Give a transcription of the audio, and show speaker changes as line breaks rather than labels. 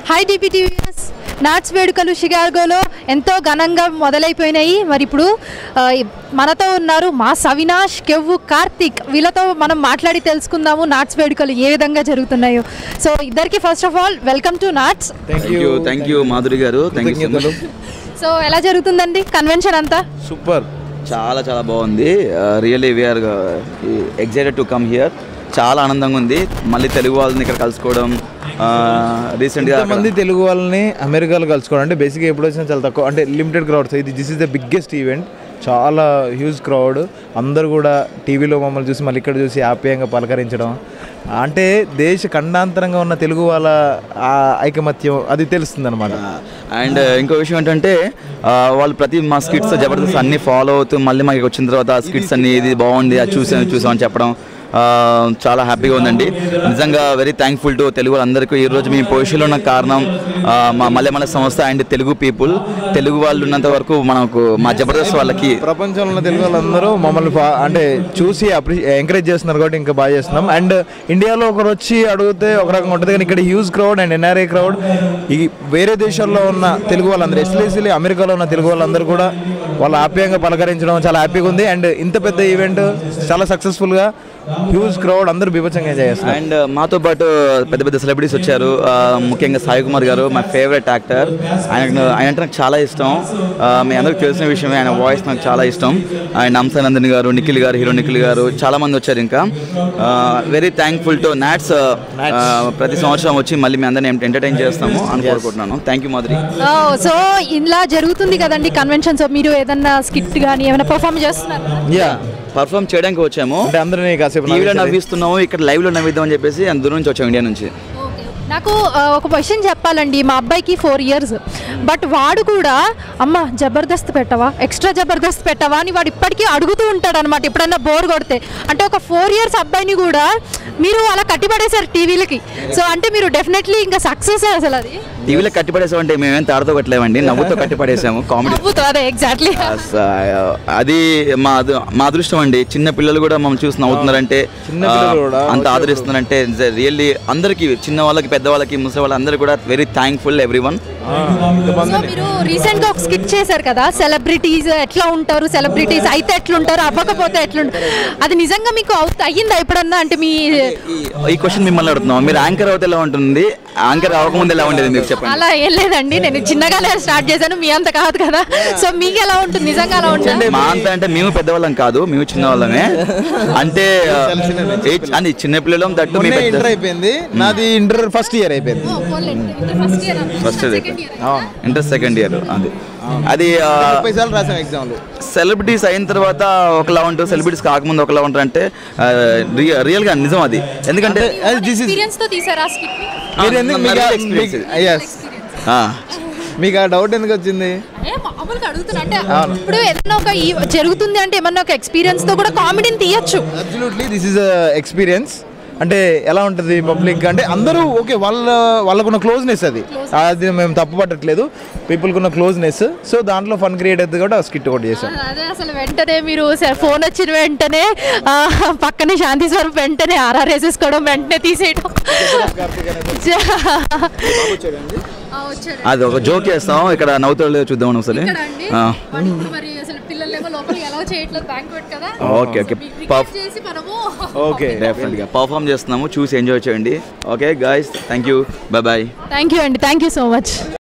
Hi డిపిటీవీఎస్ NATS వేడుకలు షికాగోలో ఎంతో ఘనంగా మొదలైపోయినాయి మరి ఇప్పుడు ఆ, మనతో ఉన్నారు మా సవినాష్ కెవ్వు కార్తిక్ వీళ్ళతో మనం మాట్లాడి తెలుసుకుందాము నాట్స్ వేడుకలు ఏ విధంగా జరుగుతున్నాయో సో ఇద్దరికి first of all welcome to NATS
thank you thank you Madhuri garu thank you so much
so ఎలా జరుగుతుందండి కన్వెన్షన్ అంతా
సూపర్ చాలా చాలా బాగుంది really we're excited to come here చాలా ఆనందంగా ఉంది మళ్ళీ తెలుగు వాళ్ళని ఇక్కడ కలుసుకోవడం రీసెంట్గా
మంది తెలుగు వాళ్ళని అమెరికాలో కలుసుకోవడం అంటే బేసిక్గా ఎప్పుడు వచ్చినా చాలా తక్కువ అంటే లిమిటెడ్ క్రౌడ్స్ ఇది this is the biggest event చాలా హ్యూజ్ క్రౌడ్ అందరూ కూడా టీవీలో మమ్మల్ని చూసి మళ్ళీ ఇక్కడ చూసి ఆప్యాయంగా పలకరించడం అంటే దేశ ఖండాంతరంగా ఉన్న తెలుగు వాళ్ళ ఆ ఐకమత్యం అది తెలుస్తుంది అనమాట
అండ్ ఇంకో విషయం ఏంటంటే ఆ, వాళ్ళు ప్రతి మా స్కిట్స్ జబర్దస్త్ అన్ని ఫాలో అవుతూ మళ్ళీ మాకు వచ్చిన తర్వాత ఆ స్కిట్స్ అన్ని ఇది బాగుంది అది చూసాను చూసామని చెప్పడం ఆ, చాలా హ్యాపీగా ఉందండి నిజంగా వెరీ థ్యాంక్ఫుల్ టు తెలుగు వాళ్ళందరికీ ఈ రోజు మీ పొజిషన్లో ఉన్న కారణం ఆ, మా మల్లెమల్ల సంస్థ అండ్ తెలుగు పీపుల్ తెలుగు వాళ్ళు ఉన్నంత వరకు మనకు మా జబర్దస్త్ వాళ్ళకి
ప్రపంచంలో ఉన్న తెలుగు వాళ్ళందరూ మమ్మల్ని ఫా- అంటే చూసి అప్రి ఎంకరేజ్ చేస్తున్నారు కాబట్టి ఇంకా బాగా చేస్తున్నాం అండ్ ఇండియాలో ఒకరు వచ్చి అడిగితే ఒక రకంగా ఉంటుంది కానీ ఇక్కడ huge crowd and NRI crowd ఈ వేరే దేశాల్లో ఉన్న తెలుగు వాళ్ళందరూ ఎస్పెషల్లీ అమెరికాలో ఉన్న తెలుగు వాళ్ళందరూ కూడా వాళ్ళు ఆప్యాయంగా పలకరించడం చాలా హ్యాపీగా ఉంది అండ్ ఇంత పెద్ద ఈవెంట్ చాలా సక్సెస్ఫుల్గా హ్యూజ్ క్రౌడ్ అందరూ బీభత్సంగా ఎంజాయ్ చేస్తున్నారు
అండ్ మాతో పాటు పెద్ద పెద్ద సెలబ్రిటీస్ వచ్చారు ఆ, ముఖ్యంగా సాయి కుమార్ గారు మై ఫేవరెట్ యాక్టర్ ఆయన ఆయన అంటే నాకు చాలా ఇష్టం ఆ, మీ అందరికి తెలిసిన విషయమే ఆయన వాయిస్ నాకు చాలా ఇష్టం అండ్ అంశానందని గారు నిఖిల్ గారు హీరో నిఖిల్ గారు చాలా మంది వచ్చారు ఇంకా వెరీ థ్యాంక్ఫుల్ టు నాట్స్ ప్రతి సంవత్సరం వచ్చి మళ్ళీ మీ అందరిని ఎంటర్టైన్ చేస్తాము అని కోరుకుంటున్నాను థ్యాంక్ యూ మాధురి
సో ఇలా జరుగుతుంది కదండి కన్వెన్షన్ సో మీరు ఏదన్నా స్కిట్ కానీ ఏమైనా పర్ఫామ్ చేస్తున్నారు
యా
పర్ఫామ్ చేయడానికి వచ్చాము
అంటే అందరినీ కాసేపు
టీవీలో
నవ్వించాలి.
నవ్విస్తున్నాము ఇక్కడ లైవ్లో నవ్విద్దాం అని చెప్పేసి అందరి నుంచి వచ్చాము ఇండియా నుంచి
నాకు ఆ, ఒక క్వశ్చన్ చెప్పాలండి మా అబ్బాయికి ఫోర్ ఇయర్స్ బట్ వాడు కూడా అమ్మ జబర్దస్త్ పెట్టవా ఎక్స్ట్రా జబర్దస్త్ పెట్టవా అని వాడు ఇప్పటికీ అడుగుతూ ఉంటాడు అనమాట ఎప్పుడైనా బోర్ కొడితే అంటే ఒక ఫోర్ ఇయర్స్ అబ్బాయిని కూడా మీరు అలా కట్టిపడేశారు టీవీలకి సో అంటే మీరు డెఫినెట్లీ ఇంకా సక్సెస్ అసలు అది
టీవీలో కట్టిపడేసామంటే మేమేం తాడుతో కట్టలేమండి నవ్వుతో కట్టిపడేసాము కామెడీ
నవ్వుతూ అదే ఎగ్జాక్ట్లీ
అది మా అదృ- మా అదృష్టం అండి చిన్న పిల్లలు కూడా మమ్మల్ని చూసి నవ్వుతున్నారంటే
చిన్న పిల్లలు కూడా
ఆ, అంత ఆదరిస్తున్నారంటే రియల్లీ అందరికి చిన్న వాళ్ళకి పెద్ద వాళ్ళకి ముసలి వాళ్ళందరూ కూడా very thankful everyone
so మీరు రీసెంట్ గా ఒక స్కిట్ చేశారు కదా సెలబ్రిటీస్ ఎట్లా ఉంటారు సెలబ్రిటీస్ అయితే ఎట్లుంటారు అవ్వకపోతే ఎట్లుంటారు అది నిజంగా మీకు అవుత- అయ్యిందా ఎప్పుడన్నా అంటే మీ
ఈ క్వశ్చన్ మిమ్మల్ని అడుగుతున్నాం మీరు యాంకర్ అవుతే ఎలా ఉంటుంది యాంకర్ అవ్వకముందు ఎలా ఉండేది మీరు చెప్పండి
అలా ఏం లేదండి నేను చిన్నగానే స్టార్ట్ చేశాను మీ అంత కాదు కదా సో మీకు ఎలా ఉంటుంది నిజంగా అలా ఉంటుంది
మా అంత అంటే మేము పెద్దవాళ్ళం కాదు మేము చిన్న వాళ్ళమే అంటే ఏ- అని చిన్న పిల్లలం తట్టు మీ
మొన్నే
పెద్ద
ఇంటర్ అయిపోయింది నాది ఇంటర్ ఫస్ట్ ఇయర్ అయిపోయింది
ఫస్ట్ ఇంటర్ సెకండ్ ఇయర్ అది అది ఆ,
ముప్పై సార్లు రాసాం ఎగ్జామ్లు
సెలబ్రిటీస్ అయిన తర్వాత ఒకలా ఉంటారు సెలబ్రిటీస్ కాకముందు ఒకలా ఉంటారు అంటే ఆ, రియ- రియల్ గా నిజం అది ఎందుకంటే
దిస్ ఇస్
ఎక్స్పీరియన్స్ తో తీసారా ఆ skit ని?
మీరు ఎందుకు
నా
మీకు
real
ఆ-
experience
మీకు-
ఇది.
yes.
ఆ,
మీకు ఆ డౌట్ ఎందుకు వచ్చింది
ఏ మామూలుగా అడుగుతున్నా అంటే ఇప్పుడు ఏదైనా ఒక ఈ- జరుగుతుంది అంటే ఏమన్నా ఒక ఎక్స్పీరియన్స్ తో కూడా కామెడీని తీయచ్చు
అబ్సల్యూట్లీ దిస్ ఇస్ ఎక్స్పీరియన్స్ అంటే ఎలా ఉంటుంది పబ్లిక్ అంటే అందరూ ఓకే వాళ్ళ వాళ్ళకున్న క్లోజ్నెస్ అది అది మేము తప్పు పట్టట్లేదు పీపుల్కి ఉన్న క్లోజ్నెస్ సో దాంట్లో ఫన్ క్రియేట్ అవుతుంది కూడా స్కిట్ ఒకటి చేసాం
అదే అసలు వెంటనే మీరు ఫోన్ వచ్చిన వెంటనే ఆ, పక్కనే శాంతి స్వరూప్ వెంటనే ఆర్ఆర్ వేసేసుకోవడం వెంటనే తీసేయడం ఆ, వచ్చాడు
అది ఒక జోక్ చేస్తాం ఇక్కడ నవ్వుతాడు చూద్దాం ఒకసారి
ఇక్కడ అండి
ఆ,
వాడు ఇప్పుడు మరి అసలు పిల్లలేమో లోపలికి ఎలా చేయట్లేదు బ్యాంక్వెట్ కదా
ఓకే ఓకే
మీకు
పఫ్
రిక్వెస్ట్ చేసి మనము
ఓకే
డెఫినెట్గా పర్ఫామ్ చేస్తున్నాము చూసి ఎంజాయ్ చేయండి okay guys thank you bye bye
thank you అండి థ్యాంక్ యూ సో మచ్